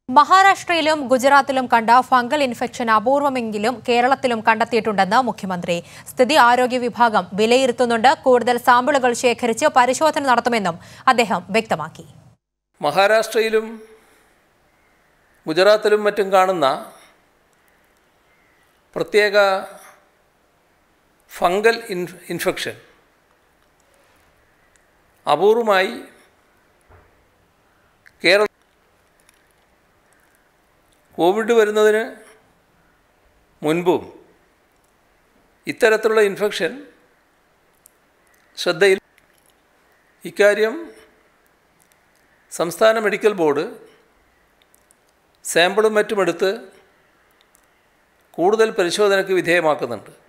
മഹാരാഷ്ട്രയിലും ഗുജറാത്തിലും കണ്ട ഫംഗൽ ഇൻഫെക്ഷൻ അപൂർവമെങ്കിലും കേരളത്തിലും കണ്ടെത്തിയിട്ടുണ്ടെന്ന് മുഖ്യമന്ത്രി സ്ഥിതി ആരോഗ്യ വിഭാഗം വിലയിരുത്തുന്നുണ്ട് കൂടുതൽ സാമ്പിളുകൾ ശേഖരിച്ച് പരിശോധന നടത്തുമെന്നും അദ്ദേഹം വ്യക്തമാക്കി മഹാരാഷ്ട്രയിലും ഗുജറാത്തിലും മറ്റും കാണുന്ന പ്രത്യേക ഫംഗൽ ഇൻ ഇൻഫെക്ഷൻ അപൂർവമായി കേരള കോവിഡ് വരുന്നതിന് മുൻപും ഇത്തരത്തിലുള്ള ഇൻഫെക്ഷൻ ശ്രദ്ധയിൽ ഇക്കാര്യം സംസ്ഥാന മെഡിക്കൽ ബോർഡ് സാമ്പിളും മറ്റുമെടുത്ത് കൂടുതൽ പരിശോധനയ്ക്ക് വിധേയമാക്കുന്നുണ്ട്